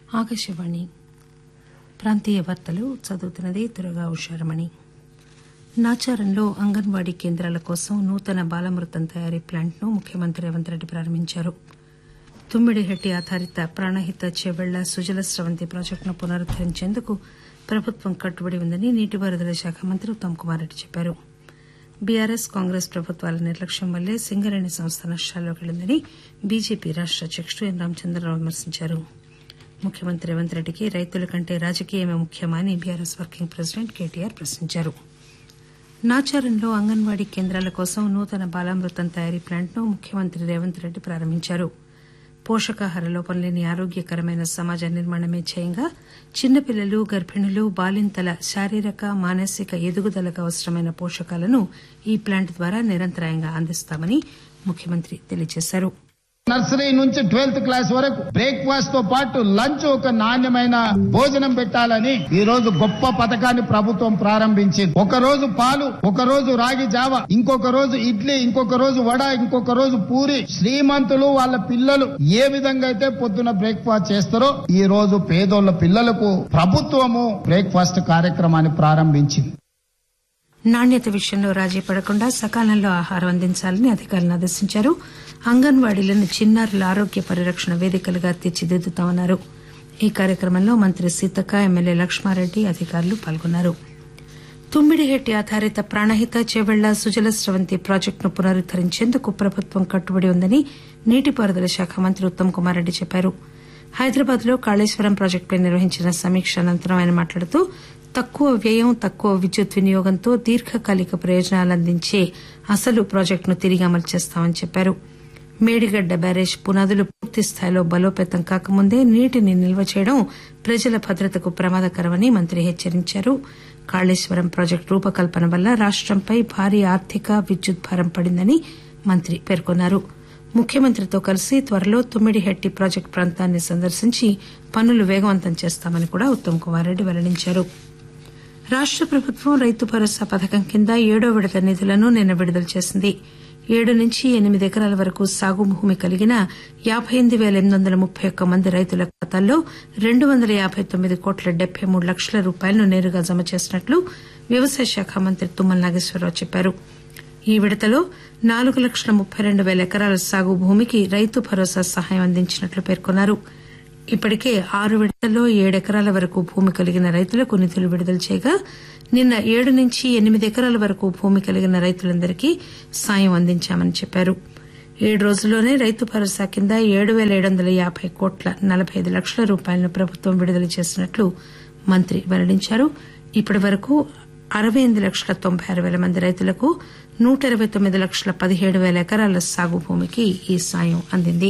ఆకాశవాణి ప్రాంతీయ వార్తలు చదువుతున్నది దుర్గా ఉషారమణి నాచారంలో అంగన్వాడీ కేంద్రాల కోసం నూతన బాలామృతం తయారీ ప్లాంట్ను ముఖ్యమంత్రి రేవంత్ రెడ్డి ప్రారంభించారు తుమ్మిడిహెట్టి ఆధారిత ప్రాణహిత చేవెళ్ల సుజల స్రవంతి ప్రాజెక్టును పునరుద్దరించేందుకు ప్రభుత్వం కట్టుబడి ఉందని నీటిపారుదల శాఖ మంత్రి ఉత్తమ్ కుమార్ రెడ్డి చెప్పారు బీఆర్ఎస్ కాంగ్రెస్ ప్రభుత్వాల నిర్లక్ష్యం వల్లే సింగరేణి సంస్థ నష్టాల్లోకి వెళ్లిందని బీజేపీ రాష్ట అధ్యకుడు ఎన్ రామచంద్రరావు విమర్శించారు ముఖ్యమంత్రి రేవంత్ రెడ్డికి రైతుల కంటే రాజకీయమే ముఖ్యమా అని బీఆర్ఎస్ వర్కింగ్ ప్రెసిడెంట్ కేటీఆర్ ప్రశ్నించారు నాచారంలో అంగన్వాడీ కేంద్రాల కోసం నూతన బాలామృతం తయారీ ప్లాంట్ను ముఖ్యమంత్రి రేవంత్ రెడ్డి ప్రారంభించారు పోషకాహార లోపం లేని ఆరోగ్యకరమైన సమాజ నిర్మాణమే ధ్యేయంగా చిన్నపిల్లలు గర్భిణులు బాలింతల శారీరక మానసిక ఎదుగుదలకు అవసరమైన పోషకాలను ఈ ప్లాంట్ ద్వారా నిరంతరాయంగా అందిస్తామని ముఖ్యమంత్రి తెలియజేశారు నర్సరీ నుంచి ట్వెల్త్ క్లాస్ వరకు బ్రేక్ఫాస్ట్ తో పాటు లంచ్ ఒక నాణ్యమైన భోజనం పెట్టాలని ఈ రోజు గొప్ప పథకాన్ని ప్రభుత్వం ప్రారంభించింది ఒక రోజు పాలు ఒక రోజు రాగి జావ ఇంకొక రోజు ఇడ్లీ ఇంకొక రోజు వడ ఇంకొక రోజు పూరి శ్రీమంతులు వాళ్ళ పిల్లలు ఏ విధంగా అయితే పొద్దున బ్రేక్ఫాస్ట్ చేస్తారో ఈ రోజు పేదోళ్ల పిల్లలకు ప్రభుత్వము బ్రేక్ఫాస్ట్ కార్యక్రమాన్ని ప్రారంభించింది నాణ్యత విషయంలో రాజీ పడకుండా సకాలంలో ఆహారం అందించాలని అధికారులను ఆదేశించారు అంగన్వాడీలను చిన్నారుల ఆరోగ్య పరిరక్షణ వేదికలుగా తీర్చిదిద్దుతామన్నారు ఈ కార్యక్రమంలో మంత్రి సీతక్క ఎమ్మెల్యే లక్ష్మారెడ్డి అధికారులు పాల్గొన్నారు తుమ్మిడిహెట్టి ఆధారిత ప్రాణహిత చేవెళ్ల సుజల స్రవంతి ప్రాజెక్టును పునరుద్దరించేందుకు ప్రభుత్వం కట్టుబడి ఉందని నీటిపారుదల శాఖ మంత్రి ఉత్తమ్ కుమార్ రెడ్డి చెప్పారు హైదరాబాద్ లో కాళేశ్వరం ప్రాజెక్టుపై నిర్వహించిన సమీక్ష అనంతరం ఆయన మాట్లాడుతూ తక్కువ వ్యయం తక్కువ విద్యుత్ వినియోగంతో దీర్ఘకాలిక ప్రయోజనాలు అందించే అసలు ప్రాజెక్టును తిరిగి అమలు చేస్తామని చెప్పారు మేడిగడ్డ బ్యారేజ్ పునాదులు పూర్తి స్థాయిలో బలోపేతం కాకముందే నీటిని నిల్వ చేయడం ప్రజల భద్రతకు ప్రమాదకరమని మంత్రి హెచ్చరించారు కాళేశ్వరం ప్రాజెక్టు రూపకల్పన వల్ల రాష్టంపై భారీ ఆర్థిక విద్యుత్ భారం పడిందని మంత్రి పేర్కొన్నారు ముఖ్యమంత్రితో కలిసి త్వరలో తుమ్మిడిహెట్టి ప్రాజెక్టు ప్రాంతాన్ని సందర్శించి పనులు వేగవంతం చేస్తామని కూడా ఉత్తమ్ కుమార్ రెడ్డి వెల్లడించారు రాష్ట ప్రభుత్వం రైతు భరోసా పథకం కింద ఏడో విడత నిధులను నిన్న విడుదల చేసింది ఏడు నుంచి ఎనిమిది ఎకరాల వరకు సాగు భూమి కలిగిన యాబై ఎనిమిది పేల ఎనిమిది వందల ముప్పై ఒక్క మంది రైతుల ఖాతాల్లో రెండు వందల యాబై తొమ్మిది కోట్ల డెబ్బై మూడు లక్షల రూపాయలను నేరుగా జమ చేసినట్లు వ్యవసాయ శాఖ మంత్రి తుమ్మల నాగేశ్వరరావు చెప్పారు ఈ విడతలో నాలుగు లక్షల ముప్పై రెండు పేల ఎకరాల సాగు భూమికి రైతు భరోసా సహాయం అందించినట్లు పేర్కొన్నారు ఇప్పటికే ఆరు విడతల్లో ఏడెకరాల వరకు భూమి కలిగిన రైతులకు నిధులు విడుదల చేయగా నిన్న ఏడు నుంచి ఎనిమిది ఎకరాల వరకు భూమి కలిగిన రైతులందరికీ సాయం అందించామని చెప్పారు ఏడు రోజుల్లోనే రైతు భరోసా కింద ఏడు పేల ఏడు వందల యాబై కోట్ల నలబై ఐదు లక్షల రూపాయలను ప్రభుత్వం విడుదల చేసినట్లు మంత్రి వెల్లడించారు ఇప్పటి వరకు అరవై ఎనిమిది లక్షల తొంభై ఆరు పేల మంది రైతులకు నూట ఇరవై తొమ్మిది లక్షల పదిహేడు పేల ఎకరాల సాగు భూమికి ఈ సాయం అందింది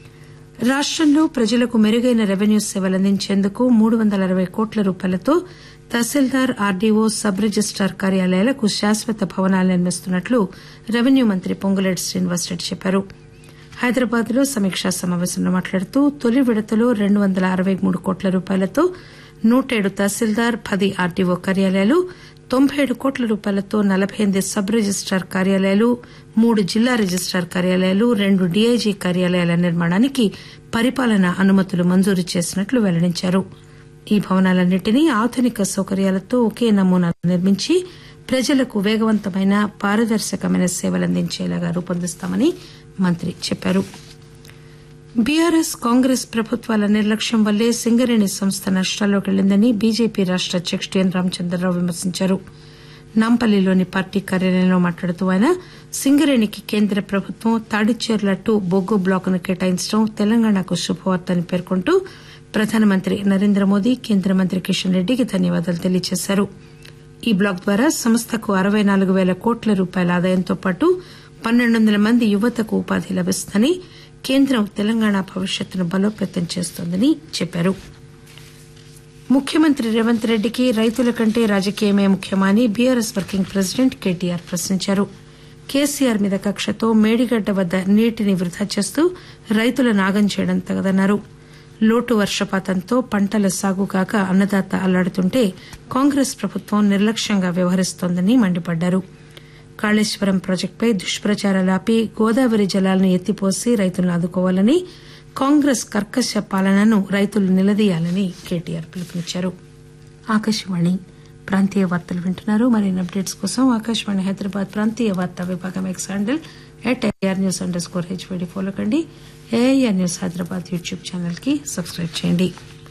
రాష్టంలో ప్రజలకు మెరుగైన రెవెన్యూ సేవలు అందించేందుకు మూడు వందల అరవై కోట్ల రూపాయలతో తహసీల్దార్ ఆర్డీఓ సబ్ రిజిస్టార్ కార్యాలయాలకు శాశ్వత భవనాలు నిర్మిస్తున్నట్లు రెవెన్యూ మంత్రి పొంగులేటి శ్రీనివాసరెడ్డి చెప్పారు హైదరాబాద్ లో సమీక్షా సమావేశంలో మాట్లాడుతూ తొలి విడతలో రెండు వందల అరవై మూడు కోట్ల రూపాయలతో నూటేడు తహసీల్దార్ పది ఆర్డీఓ కార్యాలయాలు తొంభై ఏడు కోట్ల రూపాయలతో నలబై ఎనిమిది సబ్ రిజిస్టార్ కార్యాలయాలు మూడు జిల్లా రిజిస్టార్ కార్యాలయాలు రెండు డీఐజీ కార్యాలయాల నిర్మాణానికి పరిపాలనా అనుమతులు మంజూరు చేసినట్లు వెల్లడించారు ఈ భవనాలన్నింటినీ ఆధునిక సౌకర్యాలతో ఒకే నమూనాలో నిర్మించి ప్రజలకు వేగవంతమైన పారదర్శకమైన సేవలు అందించేలాగా రూపొందిస్తామని మంత్రి చెప్పారు బీఆర్ఎస్ కాంగ్రెస్ ప్రభుత్వాల నిర్లక్ష్యం వల్లే సింగరేణి సంస్థ నష్టాల్లోకి వెళ్లిందని బీజేపీ రాష్ట అధ్యకుడు ఎన్ రామచంద్రరావు విమర్శించారు నాంపల్లిలోని పార్టీ కార్యాలయంలో మాట్లాడుతూ ఆయన సింగరేణికి కేంద్ర ప్రభుత్వం తాడిచేర్ల టు బొగ్గు బ్లాకును కేటాయించడం తెలంగాణకు శుభవార్త అని పేర్కొంటూ ప్రధానమంత్రి నరేంద్ర మోదీ కేంద్ర మంత్రి కిషన్ రెడ్డికి ధన్యవాదాలు తెలియజేశారు ఈ బ్లాక్ ద్వారా సంస్థకు అరవై నాలుగు పేల కోట్ల రూపాయల ఆదాయంతో పాటు పన్నెండు వందల మంది యువతకు ఉపాధి లభిస్తుందని కేంద్రం తెలంగాణ భవిష్యత్తును బలోపేతం చేస్తోందని చెప్పారు ముఖ్యమంత్రి రేవంత్ రెడ్డికి రైతుల కంటే రాజకీయమే ముఖ్యమా అని బీఆర్ఎస్ వర్కింగ్ ప్రెసిడెంట్ కేటీఆర్ ప్రశ్నించారు కేసీఆర్ మీద కక్షతో మేడిగడ్డ వద్ద నీటిని వృధా చేస్తూ రైతుల నాగం చేయడం తగదన్నారు లోటు వర్షపాతంతో పంటల సాగు కాక అన్నదాత అల్లాడుతుంటే కాంగ్రెస్ ప్రభుత్వం నిర్లక్ష్యంగా వ్యవహరిస్తోందని మండిపడ్డారు కాళేశ్వరం ప్రాజెక్టుపై దుష్ప్రచారాలు ఆపి గోదావరి జలాలను ఎత్తిపోసి రైతులను ఆదుకోవాలని కాంగ్రెస్ కర్కశ పాలనను రైతులు నిలదీయాలని కేటీఆర్ పిలుపునిచ్చారు ఆకాశవాణి ప్రాంతీయ వార్తలు వింటున్నారు మరిన్ని అప్డేట్స్ కోసం ఆకాశవాణి హైదరాబాద్ ప్రాంతీయ వార్తా విభాగం X handle at AIR news underscore HYD follow కండి AIR news Hyderabad YouTube channel కి సబ్స్క్రైబ్ చేయండి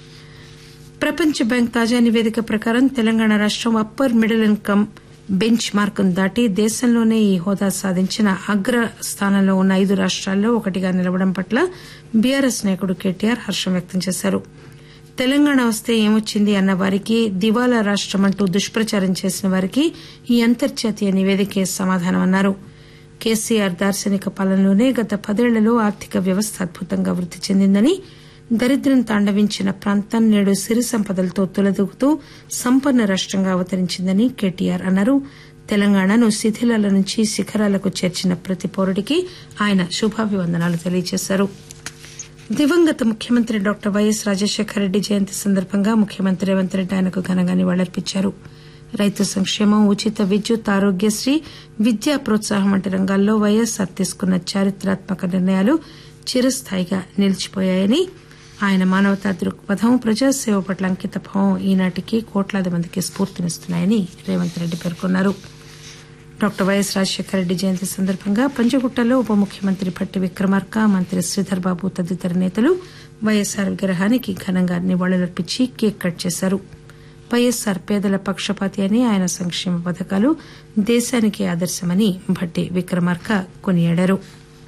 ప్రపంచ బ్యాంక్ తాజా నివేదిక ప్రకారం తెలంగాణ రాష్టం అప్పర్ మిడిల్ ఇన్కమ్ బెంచ్ మార్కును దాటి దేశంలోనే ఈ హోదా సాధించిన అగ్ర స్థానంలో ఉన్న ఐదు రాష్ట్రాల్లో ఒకటిగా నిలవడం పట్ల బీఆర్ఎస్ నాయకుడు కేటీఆర్ హర్షం వ్యక్తం చేశారు తెలంగాణ వస్తే ఏమొచ్చింది అన్న వారికి దివాలా రాష్టమంటూ దుష్ప్రచారం చేసిన వారికి ఈ అంతర్జాతీయ నివేదికే సమాధానమన్నారు కేసీఆర్ దార్శనిక పాలనలోనే గత పదేళ్లలో ఆర్థిక వ్యవస్థ అద్భుతంగా వృద్ది చెందిందని దరిద్రం తాండవించిన ప్రాంతం నేడు సిరి సంపదలతో తొలదూగుతూ సంపన్న రాష్టంగా అవతరించిందని కేటీఆర్ అన్నారు తెలంగాణను శిథిలాల నుంచి శిఖరాలకు చేర్చిన ప్రతి పౌరుడికి ఆయన శుభాభివందనాలు తెలియజేశారు దివంగత ముఖ్యమంత్రి డాక్టర్ వైఎస్ రాజశేఖర రెడ్డి జయంతి సందర్భంగా ముఖ్యమంత్రి రేవంత్ రెడ్డి ఆయనకు ఘనంగా నివాళులర్పించారు రైతు సంక్షేమం ఉచిత విద్యుత్ ఆరోగ్యశ్రీ విద్యా ప్రోత్సాహం వంటి రంగాల్లో వైఎస్ఆర్ తీసుకున్న చారిత్రాత్మక నిర్ణయాలు చిరస్థాయిగా నిలిచిపోయాయని ఆయన మానవతా దృక్పథం ప్రజాసేవ పట్ల అంకితభావం ఈనాటికి కోట్లాది మందికి స్ఫూర్తినిస్తున్నాయని రేవంత్ రెడ్డి పేర్కొన్నారు డాక్టర్ వైఎస్ రాజశేఖర రెడ్డి జయంతి సందర్భంగా పంజగుట్టలో ఉప ముఖ్యమంత్రి భట్టి విక్రమార్క మంత్రి శ్రీధర్ బాబు తదితర నేతలు వైఎస్ఆర్ విగ్రహానికి ఘనంగా నివాళులర్పించి కేక్ కట్ చేశారు వైఎస్ఆర్ పేదల పక్షపాతి అని ఆయన సంక్షేమ పథకాలు దేశానికి ఆదర్శమని భట్టి విక్రమార్క కొనియాడారు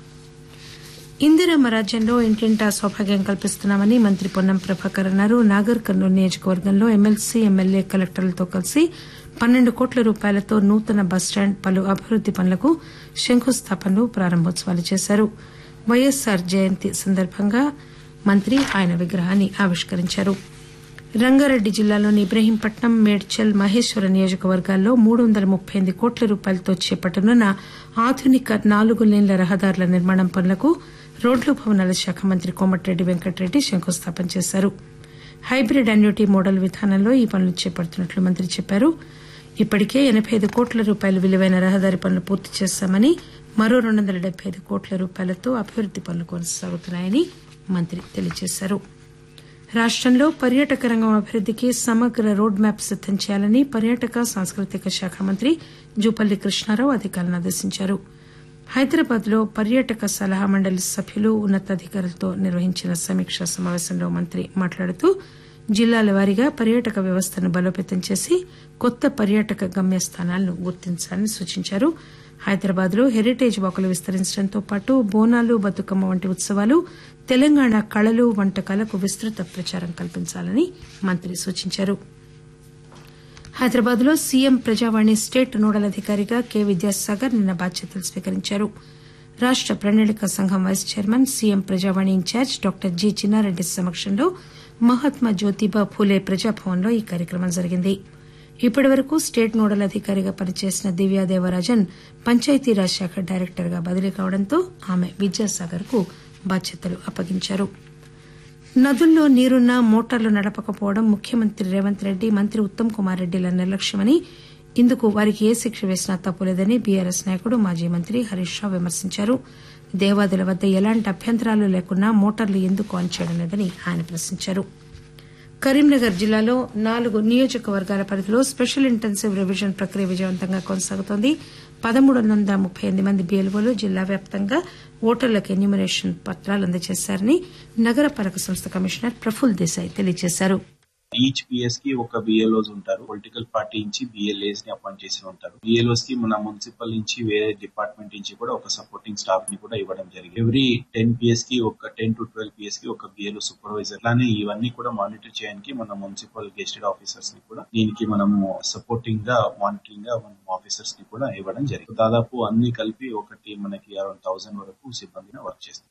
ఇందిరమ్మ రాజ్యంలో ఇంటింటా సౌభాగ్యం కల్పిస్తున్నామని మంత్రి పొన్నం ప్రభాకర్ అన్నారు నాగర్ కర్నూలు నియోజకవర్గంలో ఎమ్మెల్సీ ఎమ్మెల్యే కలెక్టర్లతో కలిసి పన్నెండు కోట్ల రూపాయలతో నూతన బస్టాండ్ పలు అభివృద్ది పనులకు శంకుస్థాపనలు ప్రారంభోత్సవాలు చేశారు వైఎస్ఆర్ జయంతి సందర్భంగా మంత్రి ఆయన విగ్రహాన్ని ఆవిష్కరించారు రంగారెడ్డి జిల్లాలోని ఇబ్రహీంపట్నం మేడ్చల్ మహేశ్వర నియోజకవర్గాల్లో మూడు వందల ముప్పై ఎనిమిది కోట్ల రూపాయలతో చేపట్టనున్న ఆధునిక నాలుగు లేన్ల రహదారుల నిర్మాణం పనులకు రోడ్లు భవనాల శాఖ మంత్రి కోమటిరెడ్డి వెంకటరెడ్డి శంకుస్థాపన చేశారు హైబ్రిడ్ అన్యూటీ మోడల్ విధానంలో ఈ పనులు చేపడుతున్నట్లు మంత్రి చెప్పారు ఇప్పటికే ఎనబై ఐదు కోట్ల రూపాయల విలువైన రహదారి పనులు పూర్తి చేశామని మరో రెండు వందల డెబ్బై ఐదు కోట్ల రూపాయలతో అభివృద్ది పనులు కొనసాగుతున్నాయని మంత్రి తెలియజేశారు రాష్టంలో పర్యాటక రంగం అభివృద్దికి సమగ్ర రోడ్ మ్యాప్ సిద్దం చేయాలని పర్యాటక సాంస్కృతిక శాఖ మంత్రి జూపల్లి కృష్ణారావు అధికారులను ఆదేశించారు హైదరాబాద్ లో పర్యాటక సలహా మండలి సభ్యులు ఉన్నతాధికారులతో నిర్వహించిన సమీక్షా సమావేశంలో మంత్రి మాట్లాడుతూ జిల్లాల వారీగా పర్యాటక వ్యవస్థను బలోపేతం చేసి కొత్త పర్యాటక గమ్యస్థానాలను గుర్తించాలని సూచించారు హైదరాబాద్ లో హెరిటేజ్ వాకులు విస్తరించడంతో పాటు బోనాలు బతుకమ్మ వంటి ఉత్సవాలు తెలంగాణ కళలు వంటకాలకు విస్తృత ప్రచారం కల్పించాలని మంత్రి సూచించారు హైదరాబాద్ లో సీఎం ప్రజావాణి స్టేట్ నోడల్ అధికారిగా కె విద్యాసాగర్ నిన్న బాధ్యతలు స్వీకరించారు రాష్ట ప్రణాళిక సంఘం vice chairman CM Prajavani in charge doctor G Chinna Reddy సమక్షంలో మహాత్మా జ్యోతిబా ఫూలే ప్రజాభవన్లో ఈ కార్యక్రమం జరిగింది ఇప్పటి వరకు స్టేట్ నోడల్ అధికారిగా పనిచేసిన దివ్యా దేవరాజన్ పంచాయతీరాజ్ శాఖ డైరెక్టర్ గా బదిలీ కావడంతో ఆమె విద్యాసాగర్ కు బాధ్యతలు అప్పగించారు నదుల్లో నీరున్నా మోటార్లు నడపకపోవడం ముఖ్యమంత్రి రేవంత్ రెడ్డి మంత్రి ఉత్తమ్ కుమార్ రెడ్డిల నిర్లక్ష్యమని ఇందుకు వారికి ఏ శిక్ష వేసినా తప్పులేదని బీఆర్ఎస్ నాయకుడు మాజీ మంత్రి హరీష్ రావు విమర్శించారు దేవాదుల వద్ద ఎలాంటి అభ్యంతరాలు లేకున్నా మోటార్లు ఎందుకు ఆన్ చేయడం లేదని ఆయన ప్రశ్నించారు కరీంనగర్ జిల్లాలో నాలుగు నియోజకవర్గాల పరిధిలో స్పెషల్ ఇంటెన్సివ్ రివిజన్ ప్రక్రియ విజయవంతంగా కొనసాగుతోంది పదమూడు వందల ముప్పై ఎనిమిది మంది బీఎల్ఓలు జిల్లా వ్యాప్తంగా ఓటర్లకు ఎన్యూమరేషన్ పత్రాలు అందజేశారని నగరపాలక సంస్థ కమిషనర్ ప్రఫుల్ దేశాయ్ తెలియజేశారు ఈచ్ పిఎస్ కి ఒక బిఎల్ఓస్ ఉంటారు పొలిటికల్ పార్టీ నుంచి బిఎల్ఏస్ ని అపాయింట్ చేసి ఉంటారు బిఎల్ఓస్ కి మన మున్సిపల్ నుంచి వేరే డిపార్ట్మెంట్ నుంచి కూడా ఒక సపోర్టింగ్ స్టాఫ్ ని కూడా ఇవ్వడం జరిగింది ఎవ్రీ టెన్ పిఎస్ కి ఒక టెన్ టు ట్వెల్వ్ పిఎస్ కి ఒక బిఎల్ఓ సూపర్వైజర్ అలానే ఇవన్నీ కూడా మానిటర్ చేయడానికి మన మున్సిపల్ గెస్టెడ్ ఆఫీసర్స్ ని కూడా దీనికి మనం సపోర్టింగ్ గా మానిటరింగ్ గా మనం ఆఫీసర్స్ ని కూడా ఇవ్వడం జరిగింది దాదాపు అన్ని కలిపి ఒకటి మనకి అరౌండ్ థౌసండ్ వరకు సిబ్బందిని వర్క్ చేస్తారు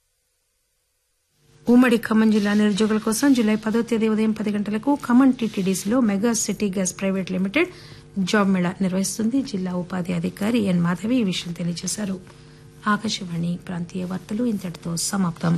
ఉమ్మడి ఖమ్మం జిల్లా నిరుద్యోగుల కోసం జూలై పదో తేదీ ఉదయం పది గంటలకు ఖమ్మం టీటీడీసీలో mega city gas private limited job mela నిర్వహిస్తుంది జిల్లా ఉపాధి అధికారి ఎన్ మాధవి ఈ విషయం తెలియజేశారు ఆకాశవాణి ప్రాంతీయ వార్తలు ఇంతటితో సమాప్తం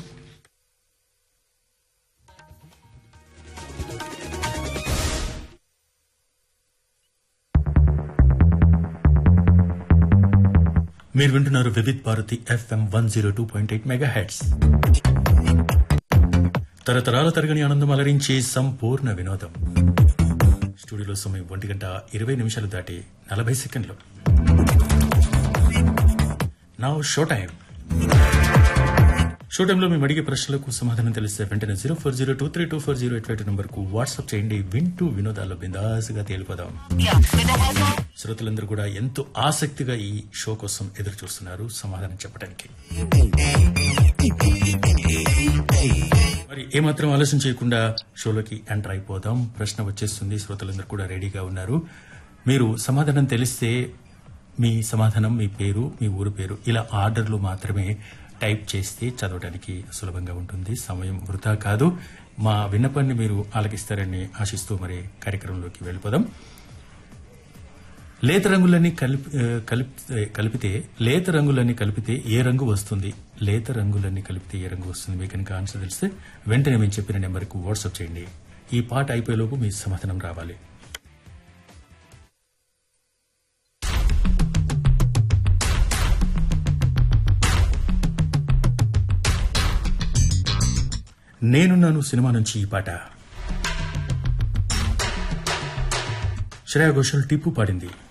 మీరు వింటున్నారు Vividh Bharati FM one zero two point eight megahertz తరతరాల తరగని ఆనందం అలరించే సంపూర్ణ వినోదం స్టూడియోలో సమయం ఒంటి గంట ఇరవై నిమిషాలు దాటి నలభై సెకండ్లు నా షో టైం షో టైంలో మేము అడిగే ప్రశ్నలకు సమాధానం తెలిస్తే వెంటనే zero four zero two three two four zero eight five నంబర్కు వాట్సాప్ చేయండి వింటూ వినోదాల్లో బిందాసుగా తేలిపోదాం శ్రోతలందరూ కూడా ఎంతో ఆసక్తిగా ఈ షో కోసం ఎదురు చూస్తున్నారు సమాధానం చెప్పడానికి మరి ఏమాత్రం ఆలస్యం చేయకుండా షోలోకి ఎంటర్ అయిపోదాం ప్రశ్న వచ్చేస్తుంది శ్రోతలందరూ కూడా రెడీగా ఉన్నారు మీరు సమాధానం తెలిస్తే మీ సమాధానం మీ పేరు మీ ఊరు పేరు ఇలా ఆర్డర్లు మాత్రమే టైప్ చేస్తే చదవడానికి సులభంగా ఉంటుంది సమయం వృధా కాదు మా విన్నపాన్ని మీరు ఆలకిస్తారని ఆశిస్తూ మరి కార్యక్రమంలోకి వెళ్ళిపోదాం లేత రంగులన్నీ కలిపి ఆ, కలిపి ఆ, కలిపితే లేత రంగులన్నీ కలిపితే ఏ రంగు వస్తుంది లేత రంగులన్నీ కలిపితే ఏ రంగు వస్తుంది మీకు కనుక ఆన్సర్ తెలిస్తే వెంటనే మేము చెప్పిన నెంబర్కు వాట్సాప్ చేయండి ఈ పాట అయిపోయేలోపు మీ సమాధానం రావాలి నేనున్నాను సినిమా నుంచి ఈ పాట శ్రేయా ఘోషల్ టిప్పు పాడింది